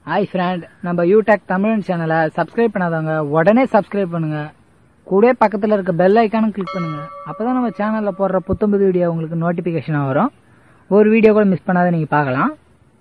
hi friend நம்ம யூடெக் தமிழ் சேனலை subscribe பண்ணாதவங்க உடனே சப்ஸ்கிரைப் பண்ணுங்க கூடவே பக்கத்தில் இருக்க பெல் ஐக்கானும் கிளிக் பண்ணுங்க அப்பதான் நம்ம சேனலில் போடுற புத்தம்புது வீடியோ உங்களுக்கு நோட்டிஃபிகேஷனாக வரும் ஒரு வீடியோ கூட மிஸ் பண்ணாத நீங்கள் பார்க்கலாம்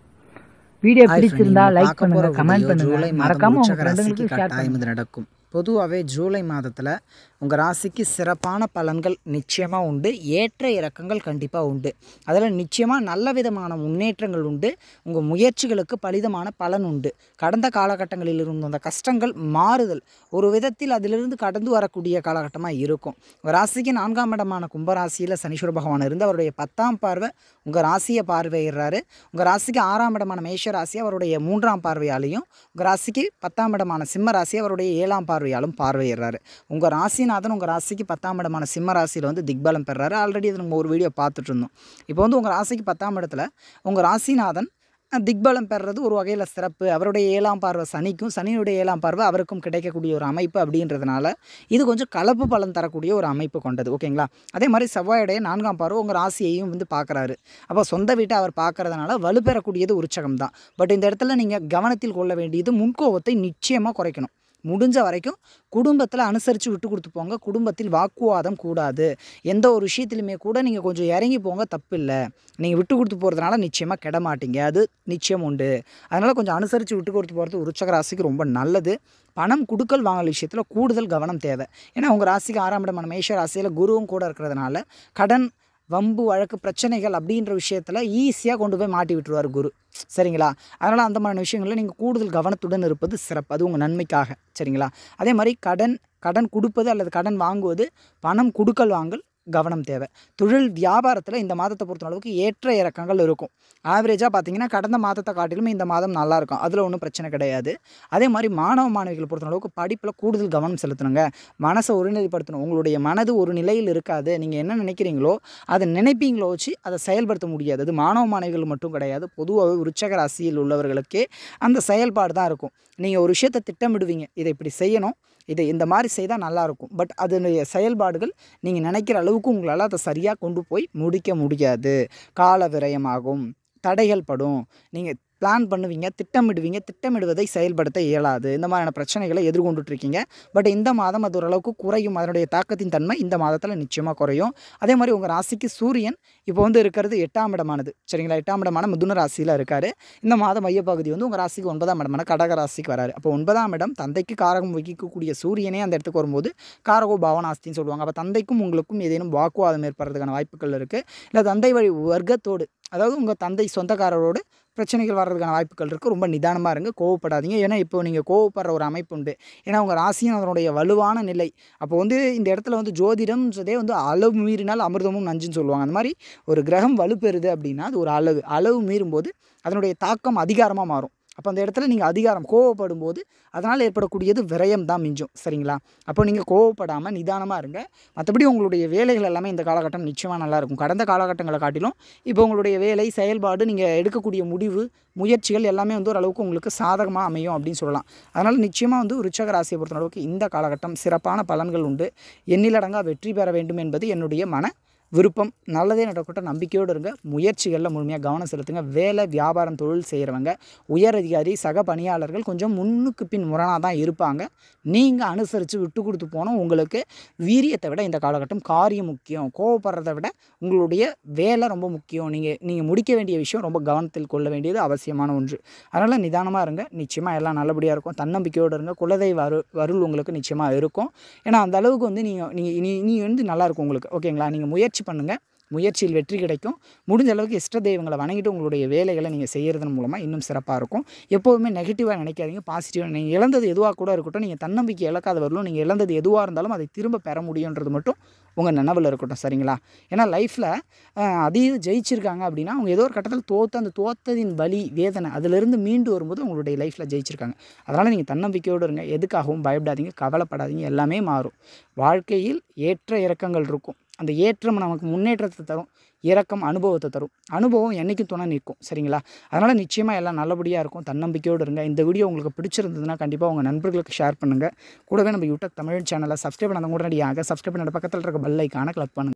வீடியோ Hi பிடிச்சிருந்தா friend, லைக் பார்க்க பண்ணுங்க போற கமெண்ட் video பண்ணுங்க ஜூலை மாதம் மறக்காம உங்க விருச்சக ராசிக்கு ஃப்ரெண்டுங்களுக்கு ஷேர் கட்டாயம் பண்ணுங்க இது நடக்கும் பொதுவாகவே ஜூலை மாதத்தில் உங்கள் ராசிக்கு சிறப்பான பலன்கள் நிச்சயமாக உண்டு ஏற்ற இறக்கங்கள் கண்டிப்பாக உண்டு அதில் நிச்சயமாக நல்ல விதமான முன்னேற்றங்கள் உண்டு உங்கள் முயற்சிகளுக்கு பலிதமான பலன் உண்டு கடந்த காலகட்டங்களில் இருந்த அந்த கஷ்டங்கள் மாறுதல் ஒரு விதத்தில் அதிலிருந்து கடந்து வரக்கூடிய காலகட்டமாக இருக்கும் உங்கள் ராசிக்கு நான்காம் இடமான கும்பராசியில் சனீஸ்வர பகவான் இருந்து அவருடைய பத்தாம் பார்வை உங்கள் ராசியை பார்வையிடுறாரு உங்கள் ராசிக்கு ஆறாம் இடமான மேஷ ராசி அவருடைய மூன்றாம் பார்வையாலையும் உங்கள் ராசிக்கு பத்தாம் இடமான சிம்ம ராசி அவருடைய ஏழாம் பார்வையாலும் பார்வையிடுறாரு உங்கள் ராசிநாதன் உங்கள் ராசிக்கு பத்தாம் இடமான சிம்ம ராசியில் வந்து திக்பலம் பெறாரு ஆல்ரெடி இது நம்ம ஒரு வீடியோ பார்த்துட்டு இருந்தோம் இப்போ வந்து உங்கள் ராசிக்கு பத்தாம் இடத்துல உங்கள் ராசிநாதன் அஹ், திக்பலம் பெறுறது ஒரு வகையில் சிறப்பு அவருடைய ஏழாம் பார்வை சனிக்கும் சனியுடைய ஏழாம் பார்வை அவருக்கும் கிடைக்கக்கூடிய ஒரு அமைப்பு அப்படின்றதுனால இது கொஞ்சம் கலப்பு பலன் தரக்கூடிய ஒரு அமைப்பு கொண்டது ஓகேங்களா அதே மாதிரி செவ்வாயுடைய நான்காம் பார்வை உங்கள் ராசியையும் வந்து பார்க்குறாரு அப்போ சொந்த வீட்டை அவர் பார்க்கறதுனால வலுப்பெறக்கூடியது உற்சகம் தான் பட் இந்த இடத்துல நீங்கள் கவனத்தில் கொள்ள வேண்டியது முன்கோபத்தை நிச்சயமாக குறைக்கணும் முடிஞ்ச வரைக்கும் குடும்பத்தில் அனுசரித்து விட்டு கொடுத்து போங்க குடும்பத்தில் வாக்குவாதம் கூடாது எந்த ஒரு விஷயத்துலையுமே கூட நீங்கள் கொஞ்சம் இறங்கி போங்க தப்பு இல்லை நீங்கள் விட்டு கொடுத்து போகிறதுனால நிச்சயமாக கெட மாட்டீங்க அது நிச்சயம் உண்டு அதனால் கொஞ்சம் அனுசரித்து விட்டு கொடுத்து போகிறது உற்சக ராசிக்கு ரொம்ப நல்லது பணம் கொடுக்கல் வாங்கல் விஷயத்தில் கூடுதல் கவனம் தேவை ஏன்னா உங்கள் ராசிக்கு ஆறாம் இடமான மேஷ ராசியில் குருவும் கூட இருக்கிறதுனால கடன் வம்பு வழக்கு பிரச்சனைகள் அப்படின்ற விஷயத்தில் ஈஸியாக கொண்டு போய் மாட்டி விட்டுருவார் குரு சரிங்களா அதனால் அந்த மாதிரி விஷயங்களில் நீங்கள் கூடுதல் கவனத்துடன் இருப்பது சிறப்பு அது உங்கள் நன்மைக்காக சரிங்களா அதே மாதிரி கடன் கடன் கொடுப்பது அல்லது கடன் வாங்குவது பணம் கொடுக்கல் வாங்கல் கவனம் தேவை தொழில் வியாபாரத்தில் இந்த மாதத்தை பொறுத்த அளவுக்கு ஏற்ற இறக்கங்கள் இருக்கும் ஆவரேஜாக பார்த்தீங்கன்னா கடந்த மாதத்தை காட்டிலும் இந்த மாதம் நல்லா இருக்கும் அதில் ஒன்றும் பிரச்சனை கிடையாது அதே மாதிரி மாணவ மாணவிகளை பொறுத்த அளவுக்கு படிப்பில் கூடுதல் கவனம் செலுத்தணுங்க மனசை ஒருநிலைப்படுத்தணும் உங்களுடைய மனது ஒரு நிலையில் இருக்காது நீங்கள் என்ன நினைக்கிறீங்களோ அதை நினைப்பீங்களோ வச்சு அதை செயல்படுத்த முடியாது அது மாணவ மாணவிகள் மட்டும் கிடையாது பொதுவாகவே உற்சக ராசியில் உள்ளவர்களுக்கே அந்த செயல்பாடு தான் இருக்கும் நீங்கள் ஒரு விஷயத்தை திட்டமிடுவீங்க இதை இப்படி செய்யணும் இதை இந்த மாதிரி செய்தால் நல்லாயிருக்கும் பட் அதனுடைய செயல்பாடுகள் நீங்கள் நினைக்கிற அளவுக்கு உங்களால் அதை சரியாக கொண்டு போய் முடிக்க முடியாது கால விரயமாகும் தடைகள் படும் நீங்கள் பிளான் பண்ணுவீங்க திட்டமிடுவீங்க திட்டமிடுவதை செயல்படுத்த இயலாது இந்த மாதிரியான பிரச்சனைகளை எதிர்கொண்டுட்டு இருக்கீங்க பட் இந்த மாதம் அது ஓரளவுக்கு குறையும் அதனுடைய தாக்கத்தின் தன்மை இந்த மாதத்தில் நிச்சயமாக குறையும் அதே மாதிரி உங்கள் ராசிக்கு சூரியன் இப்போ வந்து இருக்கிறது எட்டாம் இடமானது சரிங்களா எட்டாம் இடமான மிதுன ராசியில் இருக்கார் இந்த மாதம் மையப்பகுதி வந்து உங்கள் ராசிக்கு ஒன்பதாம் இடமான கடக ராசிக்கு வராரு அப்போ ஒன்பதாம் இடம் தந்தைக்கு காரகம் வகிக்கக்கூடிய சூரியனே அந்த இடத்துக்கு வரும்போது காரகோ பாவனாஸ்தின்னு சொல்லுவாங்க அப்போ தந்தைக்கும் உங்களுக்கும் ஏதேனும் வாக்குவாதம் ஏற்படுறதுக்கான வாய்ப்புகள் இருக்குது இல்லை தந்தை வழி வர்க்கத்தோடு அதாவது உங்கள் தந்தை சொந்தக்காரரோடு பிரச்சனைகள் வர்றதுக்கான வாய்ப்புகள் இருக்குது ரொம்ப நிதானமாக இருங்க கோவப்படாதீங்க ஏன்னா இப்போ நீங்கள் கோவப்படுற ஒரு அமைப்பு உண்டு ஏன்னா உங்கள் ராசியும் அதனுடைய வலுவான நிலை அப்போ வந்து இந்த இடத்துல வந்து ஜோதிடம்ன்றதே வந்து அளவு மீறினால் அமிர்தமும் நஞ்சுன்னு சொல்லுவாங்க அந்த மாதிரி ஒரு கிரகம் வலுப்பெறுது அப்படின்னா அது ஒரு அளவு அளவு மீறும்போது அதனுடைய தாக்கம் அதிகாரமாக மாறும் அப்போ அந்த இடத்துல நீங்கள் அதிகாரம் கோவப்படும் போது அதனால் ஏற்படக்கூடியது விரயம் தான் மிஞ்சும் சரிங்களா அப்போ நீங்கள் கோவப்படாமல் நிதானமாக இருங்க மற்றபடி உங்களுடைய வேலைகள் எல்லாமே இந்த காலகட்டம் நிச்சயமாக நல்லாயிருக்கும் கடந்த காலகட்டங்களை காட்டிலும் இப்போ உங்களுடைய வேலை செயல்பாடு நீங்கள் எடுக்கக்கூடிய முடிவு முயற்சிகள் எல்லாமே வந்து ஓரளவுக்கு உங்களுக்கு சாதகமாக அமையும் அப்படின்னு சொல்லலாம் அதனால் நிச்சயமாக வந்து விருச்சக ராசியை பொறுத்த அளவுக்கு இந்த காலகட்டம் சிறப்பான பலன்கள் உண்டு எண்ணிலடங்கா வெற்றி பெற வேண்டும் என்பது என்னுடைய மன விருப்பம் நல்லதே நடக்கட்டும் நம்பிக்கையோடு இருங்க முயற்சிகளில் முழுமையாக கவனம் செலுத்துங்க வேலை வியாபாரம் தொழில் செய்கிறவங்க உயர் அதிகாரி சக பணியாளர்கள் கொஞ்சம் முன்னுக்கு பின் முரணாக தான் இருப்பாங்க நீங்கள் அனுசரித்து விட்டு கொடுத்து போனோம் உங்களுக்கு வீரியத்தை விட இந்த காலகட்டம் காரியம் முக்கியம் கோவப்படுறதை விட உங்களுடைய வேலை ரொம்ப முக்கியம் நீங்கள் நீங்கள் முடிக்க வேண்டிய விஷயம் ரொம்ப கவனத்தில் கொள்ள வேண்டியது அவசியமான ஒன்று அதனால் நிதானமாக இருங்க நிச்சயமாக எல்லாம் நல்லபடியாக இருக்கும் தன்னம்பிக்கையோடு இருங்க குலதெய்வ அரு அருள் உங்களுக்கு நிச்சயமாக இருக்கும் ஏன்னா அந்த அளவுக்கு வந்து நீங்கள் நீங்கள் இனி இனி வந்து நல்லாயிருக்கும் உங்களுக்கு ஓகேங்களா நீங்கள் முயற்சி பண்ணுங்கள் முயற்சியில் வெற்றி கிடைக்கும் முடிஞ்ச அளவுக்கு இஷ்ட தெய்வங்களை வணங்கிட்டு உங்களுடைய வேலைகளை நீங்கள் செய்கிறதன் மூலமாக இன்னும் சிறப்பாக இருக்கும் எப்போதுமே நெகட்டிவாக நினைக்காதீங்க பாசிட்டிவாக நீங்கள் இழந்தது எதுவாக கூட இருக்கட்டும் நீங்கள் தன்னம்பிக்கை இழக்காத வரலும் நீங்கள் இழந்தது எதுவாக இருந்தாலும் அதை திரும்ப பெற முடியுன்றது மட்டும் உங்கள் நினைவில் இருக்கட்டும் சரிங்களா ஏன்னா லைஃப்பில் அதீத ஜெயிச்சிருக்காங்க அப்படின்னா அவங்க ஏதோ ஒரு கட்டத்தில் தோற்று அந்த தோத்ததின் வலி வேதனை அதிலிருந்து மீண்டு வரும்போது உங்களுடைய லைஃப்பில் ஜெயிச்சிருக்காங்க அதனால் நீங்கள் தன்னம்பிக்கையோடு இருங்க எதுக்காகவும் பயப்படாதீங்க கவலைப்படாதீங்க எல்லாமே மாறும் வாழ்க்கையில் ஏற்ற இறக்கங்கள் இருக்கும் அந்த ஏற்றம் நமக்கு முன்னேற்றத்தை தரும் இறக்கம் அனுபவத்தை தரும் அனுபவம் என்றைக்கும் துணை நிற்கும் சரிங்களா அதனால் நிச்சயமாக எல்லாம் நல்லபடியாக இருக்கும் தன்னம்பிக்கையோடு இருங்க இந்த வீடியோ உங்களுக்கு பிடிச்சிருந்ததுன்னா கண்டிப்பாக உங்கள் நண்பர்களுக்கு ஷேர் பண்ணுங்கள் கூடவே நம்ம யூடியூப் தமிழ் சேனலை சப்ஸ்கிரைப் பண்ணாத உடனடியாக சப்ஸ்கிரைப் பண்ண பக்கத்தில் இருக்க பெல் ஐக்கானை கிளிக் பண்ணுங்கள்